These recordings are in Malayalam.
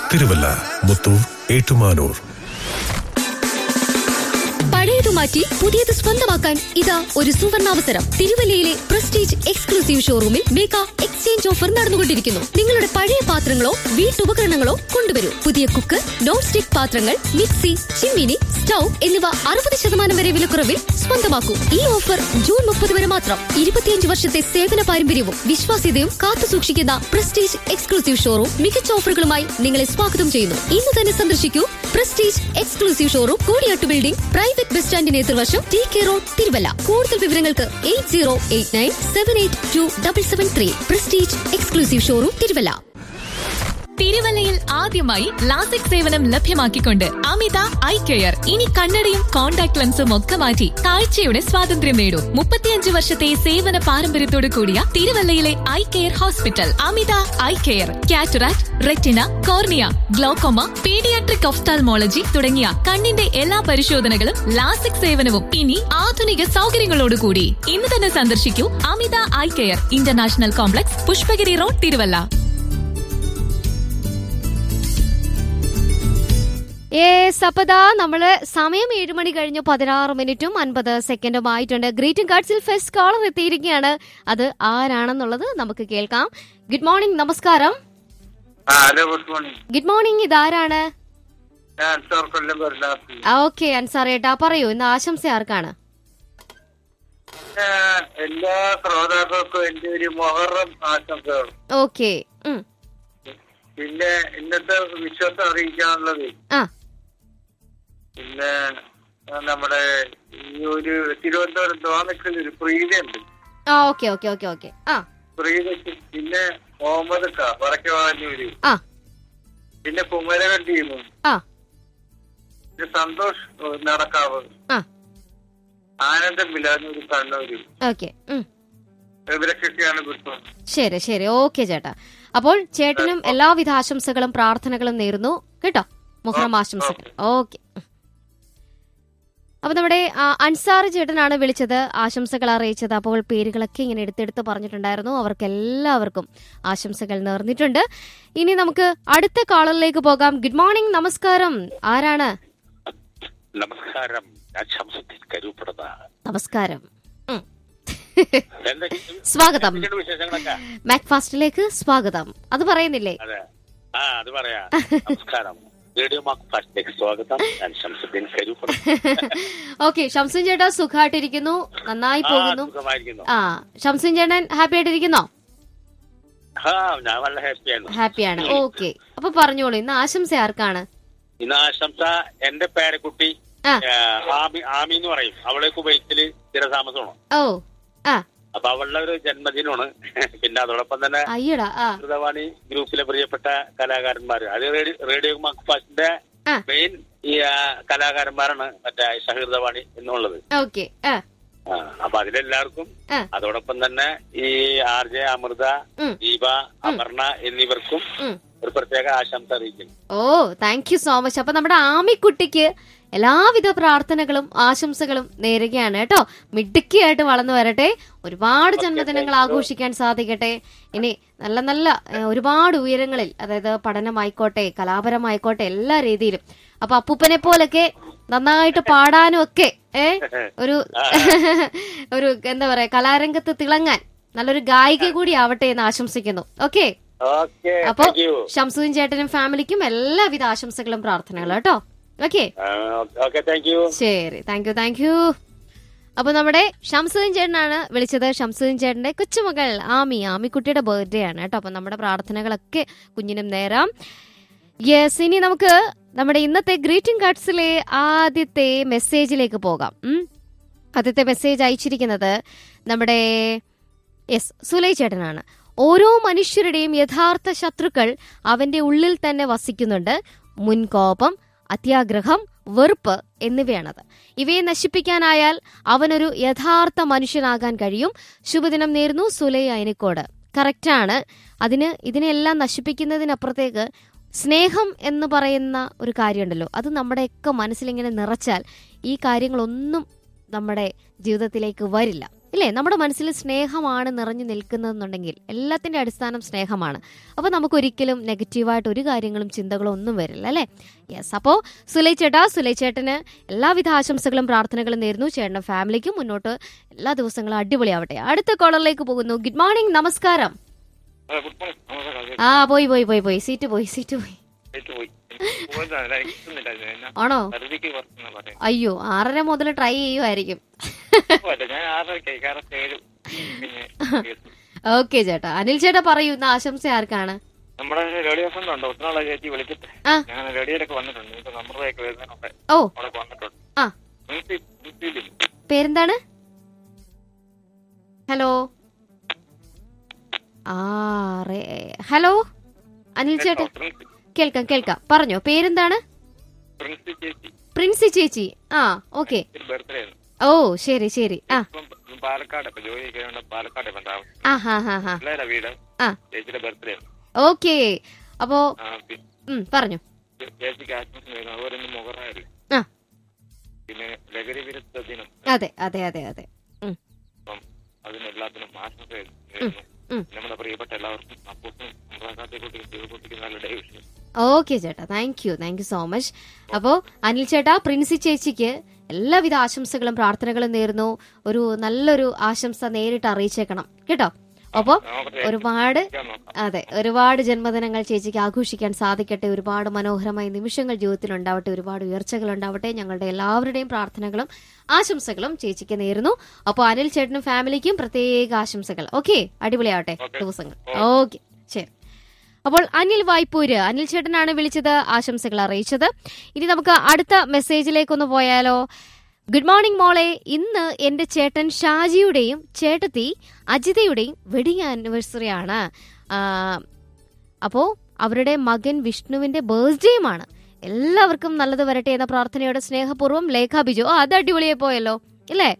തിരുവല്ല മുത്തൂർ ഏറ്റുമാനൂർ പഴയത് മാറ്റി പുതിയത് സ്വന്തമാക്കാൻ ഇതാ ഒരു സുവർണാവസരം തിരുവല്ലയിലെ പ്രസ്റ്റീജ് എക്സ്ക്ലൂസീവ് ഷോറൂമിൽ മേക്ക എക്സ്ചേഞ്ച് ഓഫർ നടന്നുകൊണ്ടിരിക്കുന്നു നിങ്ങളുടെ പഴയ പാത്രങ്ങളോ വീട്ടുപകരണങ്ങളോ കൊണ്ടുവരൂ പുതിയ കുക്കർ നോൺ സ്റ്റിക് പാത്രങ്ങൾ മിക്സി ചിമ്മിനി സ്റ്റൗ എന്നിവ അറുപത് ശതമാനം വരെ വിലക്കുറവിൽ സ്വന്തമാക്കൂ ഈ ഓഫർ ജൂൺ മുപ്പത് വരെ മാത്രം ഇരുപത്തിയഞ്ച് വർഷത്തെ സേവന പാരമ്പര്യവും വിശ്വാസ്യതയും കാത്തു സൂക്ഷിക്കുന്ന പ്രസ്റ്റീജ് എക്സ്ക്ലൂസീവ് ഷോറൂം മികച്ച ഓഫറുകളുമായി നിങ്ങളെ സ്വാഗതം ചെയ്യുന്നു ഇന്ന് തന്നെ സന്ദർശിക്കൂ Prestige exclusive showroom Koodiyattu building private bus സ്റ്റാൻഡിന് എതിർവശം ടി കെ റോഡ് തിരുവല്ല കൂടുതൽ വിവരങ്ങൾക്ക് eight zero eight nine seven eight two double seven three Prestige exclusive showroom Thiruvalla തിരുവല്ലയിൽ ആദ്യമായി ലാസിക് സേവനം ലഭ്യമാക്കിക്കൊണ്ട് അമിത ഐ കെയർ ഇനി കണ്ണടയും കോൺടാക്ട് ലെൻസും ഒക്കെ മാറ്റി കാഴ്ചയുടെ സ്വാതന്ത്ര്യം നേടൂ മുപ്പത്തിയഞ്ച് വർഷത്തെ സേവന പാരമ്പര്യത്തോടു കൂടിയ തിരുവല്ലയിലെ eye care hospital Amitha eye care cataract retina cornea glaucoma paediatric ophthalmology തുടങ്ങിയ കണ്ണിന്റെ എല്ലാ പരിശോധനകളും ലാസിക് സേവനവും ഇനി ആധുനിക സൗകര്യങ്ങളോടുകൂടി ഇന്ന് തന്നെ സന്ദർശിക്കൂ Amitha eye care international complex Pushpagiri road Thiruvalla yes അപ്പതാ നമ്മള് സമയം ഏഴ് മണി കഴിഞ്ഞു പതിനാറ് മിനിറ്റും അൻപത് സെക്കൻഡും ആയിട്ടുണ്ട് ഗ്രീറ്റിംഗ് കാർഡ്സിൽ ഫസ്റ്റ് കോളർ എത്തിയിരിക്കുകയാണ് അത് ആരാണെന്നുള്ളത് നമുക്ക് കേൾക്കാം ഗുഡ് മോർണിംഗ് നമസ്കാരം ആ hello good morning good morning ഇതാരാണ് ഞാൻ അൻസാർ കൊല്ലം ഭരണാർത്ഥി ഓക്കെ അൻസാർ ഏട്ടാ പറയൂ ഇന്ന് ആശംസ ആർക്കാണ് ഞാൻ എല്ലാ ശ്രോതാക്കൾക്കും എന്റെ ഒരു മൊഹറം ആശംസകൾ ഓക്കെ പിന്നെ ഇന്നത്തെ വിശ്വാസം അറിയിക്കാനുള്ളത് ആ പിന്നെ ആ, നമ്മുടെ ഈ ഒരു തിരുവനന്തപുരം തോന്നക്കൽ ഒരു പ്രീതിയുണ്ട് ആ ഓക്കെ ഓക്കെ ഓക്കെ ഓക്കെ ആ പ്രീതിക്ക് പിന്നെ മുഹമ്മദ് ഖാ വടക്കവാനൂര് ആ പിന്നെ കുമരകണ്ടിന്ന് ആ പിന്നെ സന്തോഷ് ഏഹ്, നടക്കാവ് ആ ആനന്ദം മിലാനൂര് കണ്ണൂര് ഓക്കെ ഇവരൊക്കെയാണ് ഗുഡ് ശരി ശരി ഓക്കെ ചേട്ടാ അപ്പോൾ ചേട്ടനും എല്ലാവിധ ആശംസകളും പ്രാർത്ഥനകളും നേരുന്നു കേട്ടോ മുഹറം ആശംസകൾ ഓക്കെ അപ്പൊ നമ്മുടെ ആ, അൻസാർ ചേട്ടനാണ് വിളിച്ചത് ആശംസകൾ അറിയിച്ചത് അപ്പോൾ പേരുകളൊക്കെ ഇങ്ങനെ എടുത്തെടുത്ത് പറഞ്ഞിട്ടുണ്ടായിരുന്നു അവർക്ക് എല്ലാവർക്കും ആശംസകൾ നേർന്നിട്ടുണ്ട് ഇനി നമുക്ക് അടുത്ത കോളറിലേക്ക് പോകാം ഗുഡ് മോർണിംഗ് നമസ്കാരം ആരാണ് നമസ്കാരം ഞാൻ ശംസുദ്ദീൻ കരൂപ്പുറത നമസ്കാരം ഉം. എന്തൊക്കെയുണ്ട് സ്വാഗതം വിശേഷങ്ങളൊക്കെ മാക്ഫാസ്റ്റിലേക്ക് സ്വാഗതം അത് പറയുന്നില്ലേ അതെ ആ അത് പറയാ നമസ്കാരം റേഡിയോ മാർക്ക് ഫാസ്റ്റിലേക്ക് സ്വാഗതം ഞാൻ ശംസുദ്ദീൻ കരൂപ്പുറം ഓക്കെ ഷംസുൻ ചേട്ടാ സുഖമായിട്ടിരിക്കുന്നു നന്നായി ആ പോകുന്നു സുഖമായിരിക്കുന്നു ആ ഷംസുൻ ചേട്ടൻ ഹാപ്പി ആയിട്ടിരിക്കുന്നോ ആ ഞാൻ വളരെ ഹാപ്പിയാണ് ഹാപ്പിയാണ് ഓക്കെ അപ്പൊ പറഞ്ഞോളൂ ഇന്ന് ആശംസ ആർക്കാണ് ഇന്ന് ആശംസ എന്റെ പേരക്കുട്ടി ആ. ആ, ആമി ആമി എന്ന് പറയും അവളെ കുവൈറ്റില് സ്ഥിരതാമസമാണ് ഓ ആ അപ്പൊ അവളുടെ ഒരു ജന്മദിനമാണ് പിന്നെ അതോടൊപ്പം തന്നെ അയ്യടാ ആ ഹൃദവാണി ഗ്രൂപ്പിലെ പ്രിയപ്പെട്ട കലാകാരന്മാർ അത് റേഡിയോ- റേഡിയോ മാർക്ക് ഫാസ്റ്റിന്റെ ആ. മെയിൻ ഈ ആ, കലാകാരന്മാരാണ് മറ്റേ ഷഹീർദവാണി എന്നുള്ളത് ഓക്കെ ആ ആ, അപ്പൊ അതിലെല്ലാവർക്കും ആ. അതോടൊപ്പം തന്നെ ഈ ആർ ജെ അമൃത ഉം. ദീപ അപർണ എന്നിവർക്കും ഉം. ഒരു പ്രത്യേക ആശംസ അറിയിക്കുന്നു oh thank you so much അപ്പൊ നമ്മുടെ ആമിക്കുട്ടിക്ക് എല്ലാവിധ പ്രാർത്ഥനകളും ആശംസകളും നേരുകയാണ് കേട്ടോ മിടുക്കിയായിട്ട് വളർന്നു വരട്ടെ ഒരുപാട് ജന്മദിനങ്ങൾ ആഘോഷിക്കാൻ സാധിക്കട്ടെ ഇനി നല്ല നല്ല ഏ, ഒരുപാട് ഉയരങ്ങളിൽ അതായത് പഠനമായിക്കോട്ടെ കലാപരമായിക്കോട്ടെ എല്ലാ രീതിയിലും അപ്പൊ അപ്പൂപ്പനെ പോലൊക്കെ നന്നായിട്ട് പാടാനും ഒക്കെ ഏ ഒരു ഒരു എന്താ പറയാ കലാരംഗത്ത് തിളങ്ങാൻ നല്ലൊരു ഗായിക കൂടി ആവട്ടെ എന്ന് ആശംസിക്കുന്നു ഓക്കെ ഓക്കെ അപ്പൊ താങ്ക് യു ഷംസുദ്ദീൻ ചേട്ടനും ഫാമിലിക്കും എല്ലാവിധ ആശംസകളും പ്രാർത്ഥനകളും കേട്ടോ ഓക്കെ ഓക്കെ താങ്ക് യു ശരി താങ്ക് യു താങ്ക് യു അപ്പൊ നമ്മുടെ ഷംസുദ്ദീൻ ചേട്ടനാണ് വിളിച്ചത് ഷംസുദ്ദീൻ ചേട്ടന്റെ കൊച്ചുമകൾ ആമി ആമിക്കുട്ടിയുടെ ബർത്ത്ഡേ ആണ് കേട്ടോ അപ്പൊ നമ്മുടെ പ്രാർത്ഥനകളൊക്കെ കുഞ്ഞിനും നേരാം യെസ് ഇനി നമുക്ക് നമ്മുടെ ഇന്നത്തെ ഗ്രീറ്റിംഗ് കാർഡ്സിലെ ആദ്യത്തെ മെസ്സേജിലേക്ക് പോകാം ഉം. ആദ്യത്തെ മെസ്സേജ് അയച്ചിരിക്കുന്നത് നമ്മുടെ യെസ് സുലൈ ചേട്ടനാണ് ഓരോ മനുഷ്യരുടെയും യഥാർത്ഥ ശത്രുക്കൾ അവന്റെ ഉള്ളിൽ തന്നെ വസിക്കുന്നുണ്ട് മുൻകോപം അത്യാഗ്രഹം വെറുപ്പ് എന്നിവയാണത് ഇവയെ നശിപ്പിക്കാനായാൽ അവനൊരു യഥാർത്ഥ മനുഷ്യനാകാൻ കഴിയും ശുഭദിനം നേരുന്നു സുലൈ അയനിക്കോട് കറക്റ്റാണ് അതിന് ഇതിനെല്ലാം നശിപ്പിക്കുന്നതിനപ്പുറത്തേക്ക് സ്നേഹം എന്ന് പറയുന്ന ഒരു കാര്യമുണ്ടല്ലോ അത് നമ്മുടെയൊക്കെ മനസ്സിലിങ്ങനെ നിറച്ചാൽ ഈ കാര്യങ്ങളൊന്നും നമ്മുടെ ജീവിതത്തിലേക്ക് വരില്ല ഇല്ലേ നമ്മുടെ മനസ്സിൽ സ്നേഹമാണ് നിറഞ്ഞു നിൽക്കുന്നതെന്നുണ്ടെങ്കിൽ എല്ലാത്തിന്റെ അടിസ്ഥാനം സ്നേഹമാണ് അപ്പോൾ നമുക്ക് ഒരിക്കലും നെഗറ്റീവായിട്ട് ഒരു കാര്യങ്ങളും ചിന്തകളും ഒന്നും വരില്ല അല്ലേ യെസ് അപ്പോൾ സുലൈ ചേട്ടാ സുലൈ ചേട്ടന് എല്ലാവിധ ആശംസകളും പ്രാർത്ഥനകളും നേരുന്നു ചേട്ടൻ്റെ ഫാമിലിക്കും മുന്നോട്ട് എല്ലാ ദിവസങ്ങളും അടിപൊളിയാവട്ടെ അടുത്ത കോളറിലേക്ക് പോകുന്നു ഗുഡ് മോർണിംഗ് നമസ്കാരം ഗുഡ് മോർണിംഗ് നമസ്കാരം ആ പോയി പോയി പോയി പോയി സീറ്റ് പോയി സീറ്റ് പോയി ഏറ്റു പോയി എനിക്ക് പോയതാണ് കിട്ടുന്നില്ലായിരുന്നു എന്നാ ആണോ വെറുതെക്ക് കുറച്ചെന്നാ പറയാം അയ്യോ ആറര മുതൽ ട്രൈ ചെയ്യുമായിരിക്കും അല്ല ഞാൻ ആറരയ്ക്ക് കാരണം ഏഴ് പിന്നെ കേസ്. ഓക്കെ ചേട്ടാ അനിൽ ചേട്ടാ പറയൂ ഇന്ന് ആശംസ ആർക്കാണ് നമ്മുടെ റേഡിയോ ഫണ്ട് ഉണ്ട് ഒത്തിരി ചേച്ചി വിളിച്ചിട്ട് ആ. ഞാൻ റേഡിയോയിലൊക്കെ വന്നിട്ടുണ്ട് ഇപ്പൊ നമ്പറിലേക്ക് വരുന്നതിനുണ്ട് ഓ അവിടെ വന്നിട്ടുണ്ട് ആ പ്രിൻസി- പ്രിൻസിയിലില്ലേ? പേരെന്താണ് ഹലോ ആ റേ- ഹലോ അനിൽ ചേട്ടാ കേട്ടോ, പ്രിൻസി കേൾക്കാം കേൾക്കാം പറഞ്ഞോ പേരെന്താണ് പ്രിൻസി ചേച്ചി പ്രിൻസി ചേച്ചി ആ ഓക്കെ ബർത്ത്ഡേ ആണ് ഓ ശരി ശരി ആ ഇപ്പം പാലക്കാട് ഇപ്പൊ ജോലി കഴിയുന്നുണ്ട് പാലക്കാട് ഇപ്പം താമസം ആ ഹാ ഹാ ഹാ പിള്ളേരെ വീട് ആ ചേച്ചിയുടെ ബർത്ത്ഡേ ആണ് ഓക്കെ അപ്പോ ആ, പി- ഉം, പറഞ്ഞു ചേച്ചിക്ക് ആശംസ നേരുന്നു അതുപോലെ ഇന്ന് മുഹറായില്ലേ ആ പിന്നെ ലഹരി വിരുദ്ധ ദിനം അതെ അതെ അതെ അതെ ഉം, അപ്പം അതിനെല്ലാത്തിനും ആശംസ നേരുന്നു ഉം. നമ്മുടെ പ്രിയപ്പെട്ട എല്ലാവർക്കും അപ്പൂട്ടും കുട്ടിക്കും ശിവകുട്ടിക്കും നല്ല ഡേ വിഷയം ഓക്കെ ചേട്ടാ thank you thank you so much അപ്പോൾ അനിൽ ചേട്ടാ പ്രിൻസി ചേച്ചിക്ക് എല്ലാവിധ ആശംസകളും പ്രാർത്ഥനകളും നേരുന്നു ഒരു നല്ലൊരു ആശംസ നേരിട്ട് അറിയിച്ചേക്കണം കേട്ടോ അപ്പോൾ നോക്കട്ടെ ഒരുപാട് ഞാൻ നോക്കാം അതെ ഒരുപാട് ജന്മദിനങ്ങൾ ചേച്ചിക്ക് ആഘോഷിക്കാൻ സാധിക്കട്ടെ ഒരുപാട് മനോഹരമായ നിമിഷങ്ങൾ ജീവിതത്തിൽ ഉണ്ടാവട്ടെ ഒരുപാട് ഉയർച്ചകൾ ഉണ്ടാവട്ടെ ഞങ്ങളുടെ എല്ലാവരുടെയും പ്രാർത്ഥനകളും ആശംസകളും ചേച്ചിക്ക് നേരുന്നു അപ്പോൾ അനിൽ ചേട്ടനും ഫാമിലിക്കും പ്രത്യേക ആശംസകൾ ഓക്കെ അടിപൊളിയാവട്ടെ Okay. ദിവസങ്ങൾ ഓക്കെ ശരി അപ്പോൾ അനിൽ വായ്പൂര് അനിൽ ചേട്ടനാണ് വിളിച്ചത് ആശംസകൾ അറിയിച്ചത് ഇനി നമുക്ക് അടുത്ത മെസ്സേജിലേക്കൊന്ന് പോയാലോ ഗുഡ് മോർണിംഗ് മോളെ ഇന്ന് എന്റെ ചേട്ടൻ ഷാജിയുടെയും ചേട്ടത്തി അജിതയുടെയും വെഡിങ് ആനിവേഴ്സറി ആണ് ആ, അപ്പോ അവരുടെ മകൻ വിഷ്ണുവിന്റെ ബർത്ത്ഡേയുമാണ് എല്ലാവർക്കും നല്ലത് വരട്ടെ എന്ന പ്രാർത്ഥനയോടെ സ്നേഹപൂർവ്വം ലേഖ ബിജു ആ അത് അടിപൊളിയായി പോയല്ലോ ഇല്ലേ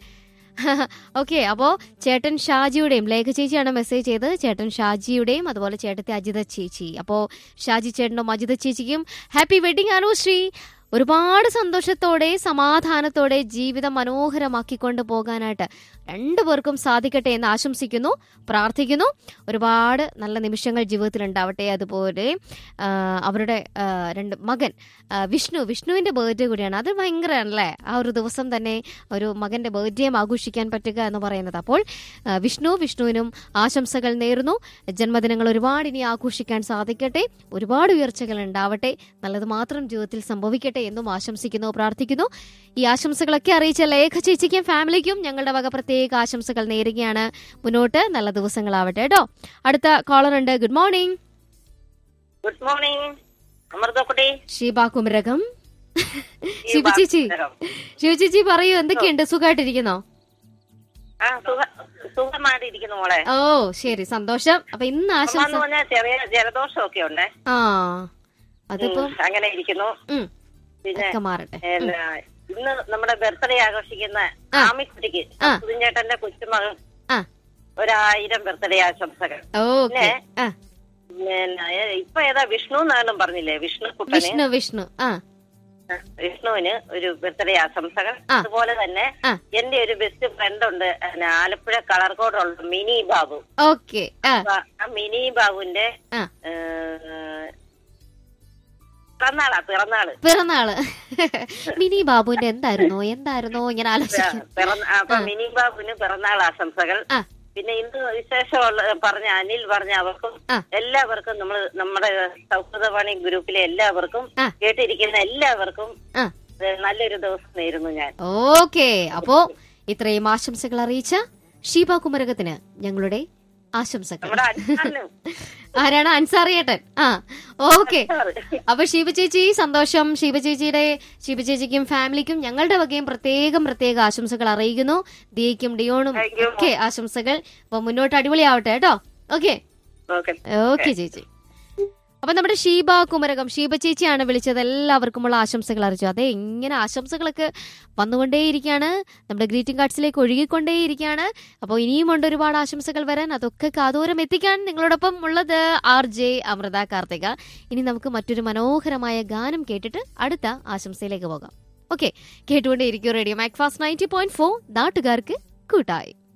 ഓക്കെ അപ്പോ ചേട്ടൻ ഷാജിയുടെയും ലേഖ ചേച്ചിയാണ് മെസ്സേജ് ചെയ്തത് ചേട്ടൻ ഷാജിയുടെയും അതുപോലെ ചേട്ടത്തെ അജിത ചേച്ചി അപ്പോ ഷാജി ചേട്ടനും അജിത ചേച്ചിക്കും ഹാപ്പി വെഡിങ് ആനിവേഴ്സറി ഒരുപാട് സന്തോഷത്തോടെ സമാധാനത്തോടെ ജീവിതം മനോഹരമാക്കിക്കൊണ്ട് പോകാനായിട്ട് രണ്ടുപേർക്കും സാധിക്കട്ടെ എന്ന് ആശംസിക്കുന്നു പ്രാർത്ഥിക്കുന്നു ഒരുപാട് നല്ല നിമിഷങ്ങൾ ജീവിതത്തിൽ ഉണ്ടാവട്ടെ അതുപോലെ ആ, അവരുടെ ആ, രണ്ട് മകൻ ആ, വിഷ്ണു വിഷ്ണുവിന്റെ ബർത്ത്ഡേ കൂടിയാണ് അത് ഭയങ്കരമാണല്ലേ ആ ഒരു ദിവസം തന്നെ ഒരു മകന്റെ ബർത്ത്ഡേയും ആഘോഷിക്കാൻ പറ്റുക എന്ന് പറയുന്നത് അപ്പോൾ ആ, വിഷ്ണു വിഷ്ണുവിനും ആശംസകൾ നേരുന്നു ജന്മദിനങ്ങൾ ഒരുപാട് ഇനി ആഘോഷിക്കാൻ സാധിക്കട്ടെ ഒരുപാട് ഉയർച്ചകൾ ഉണ്ടാവട്ടെ നല്ലത് മാത്രം ജീവിതത്തിൽ സംഭവിക്കട്ടെ എന്നും ആശംസിക്കുന്നു പ്രാർത്ഥിക്കുന്നു ഈ ആശംസകളൊക്കെ അറിയിച്ച ലേഖ ചേച്ചിക്കും ഫാമിലിക്കും ഞങ്ങളുടെ വക പ്രത്യേക ആശംസകൾ നേരുകയാണ് മുന്നോട്ട് നല്ല ദിവസങ്ങളാവട്ടെ കേട്ടോ അടുത്ത കോളർ ഉണ്ട് ഗുഡ് മോർണിംഗ് ഗുഡ് മോർണിംഗ് അമൃതക്കുട്ടി ഷീബ കുമരകം ശിവ ചേച്ചി ശിവ ചേച്ചി പറയൂ എന്തൊക്കെയുണ്ട് സുഖമായിട്ടിരിക്കുന്നോ ആ സുഖ സുഖമായിട്ടിരിക്കുന്നു മോളെ ഓ ശരി സന്തോഷം അപ്പൊ ഇന്ന് ആശംസ എന്ന് പറഞ്ഞാൽ ചെറിയ ജലദോഷമൊക്കെ ഉണ്ട് ആ അതിപ്പോ അങ്ങനെ ഇരിക്കുന്നു ഉം, പിന്നെ ഒക്കെ മാറട്ടെ എന്നാ, ഇന്ന് നമ്മുടെ ബർത്ത്ഡേ ആഘോഷിക്കുന്ന ആ. ആമിക്കുട്ടിക്ക് സുധിഞ്ചേട്ടന്റെ കൊച്ചുമകൾ ആ ഒരായിരം ബർത്ത്ഡേ ആശംസകൾ ഓക്കെ പിന്നെ? ആ പിന്നെ ഏ- ഇപ്പൊ ഏതാ വിഷ്ണു എന്നാലും പറഞ്ഞില്ലേ വിഷ്ണു കുട്ടന് വിഷ്ണു വിഷ്ണു ആ വിഷ്ണുവിന് ഒരു ബർത്ത്ഡേ ആശംസകൾ ആ. അതുപോലെ തന്നെ ആ. എന്റെ ഒരു ബെസ്റ്റ് ഫ്രണ്ട് ഉണ്ട് പിന്നെ ആലപ്പുഴ കളർകോടുള്ള മിനി ബാബു ഓക്കെ ആ അപ്പൊ ആ മിനി ബാബുവിന്റെ ആ ഏ, പിറന്നാളാ പിറന്നാള് പിറന്നാള് മിനി ബാബുവിന്റെ എന്തായിരുന്നോ എന്തായിരുന്നോ ഇങ്ങനെ ആലോചിക്കും പിറന്ന അപ്പൊ മിനി ബാബുവിന് പിറന്നാൾ ആശംസകൾ ആ പിന്നെ ഇന്ന് വിശേഷമുള്ള പറഞ്ഞ അനിൽ പറഞ്ഞ അവർക്കും ആ. എല്ലാവർക്കും നമ്മൾ നമ്മുടെ സൗഹൃദവാണി ഗ്രൂപ്പിലെ എല്ലാവർക്കും ആ. കേട്ടിരിക്കുന്ന എല്ലാവർക്കും ആ ഏ, നല്ലൊരു ദിവസം നേരുന്നു ഞാൻ ഓക്കെ അപ്പോ ഇത്രയും ആശംസകൾ അറിയിച്ച ഷീബ കുമരകത്തിന് ഞങ്ങളുടെ ആശംസകൾ നമ്മുടെ അനിലും ആരാണ് അൻസാറിയേട്ടൻ ആ ഓക്കെ അപ്പൊ ശിവ ചേച്ചി സന്തോഷം ശിവ ചേച്ചിയുടെ ശിവ ചേച്ചിക്കും ഫാമിലിക്കും ഞങ്ങളുടെ വകയും പ്രത്യേകം പ്രത്യേക ആശംസകൾ അറിയിക്കുന്നു ദിയയ്ക്കും ഡിയോണും Thank you. ഒക്കെ ആശംസകൾ അപ്പൊ മുന്നോട്ട് അടിപൊളിയാവട്ടെ കേട്ടോ ഓക്കെ ഓക്കെ ഓക്കെ ചേച്ചി അപ്പൊ നമ്മുടെ ഷീബ കുമരകം ഷീബ ചേച്ചിയാണ് വിളിച്ചത് എല്ലാവർക്കുമുള്ള ആശംസകൾ അറിയിച്ചു അതെ ഇങ്ങനെ ആശംസകളൊക്കെ വന്നുകൊണ്ടേയിരിക്കുകയാണ് നമ്മുടെ ഗ്രീറ്റിംഗ് കാർഡ്സിലേക്ക് ഒഴുകിക്കൊണ്ടേയിരിക്കുകയാണ് അപ്പോൾ ഇനിയുമുണ്ട് ഒരുപാട് ആശംസകൾ വരാൻ അതൊക്കെ കാതോരം എത്തിക്കാൻ നിങ്ങളോടൊപ്പം ഉള്ളത് ആർ ജെ അമൃത കാർത്തിക ഇനി നമുക്ക് മറ്റൊരു മനോഹരമായ ഗാനം കേട്ടിട്ട് അടുത്ത ആശംസയിലേക്ക് പോകാം ഓക്കെ കേട്ടുകൊണ്ടേയിരിക്കും radio Macfast ninety point four നാട്ടുകാർക്ക് കൂട്ടായി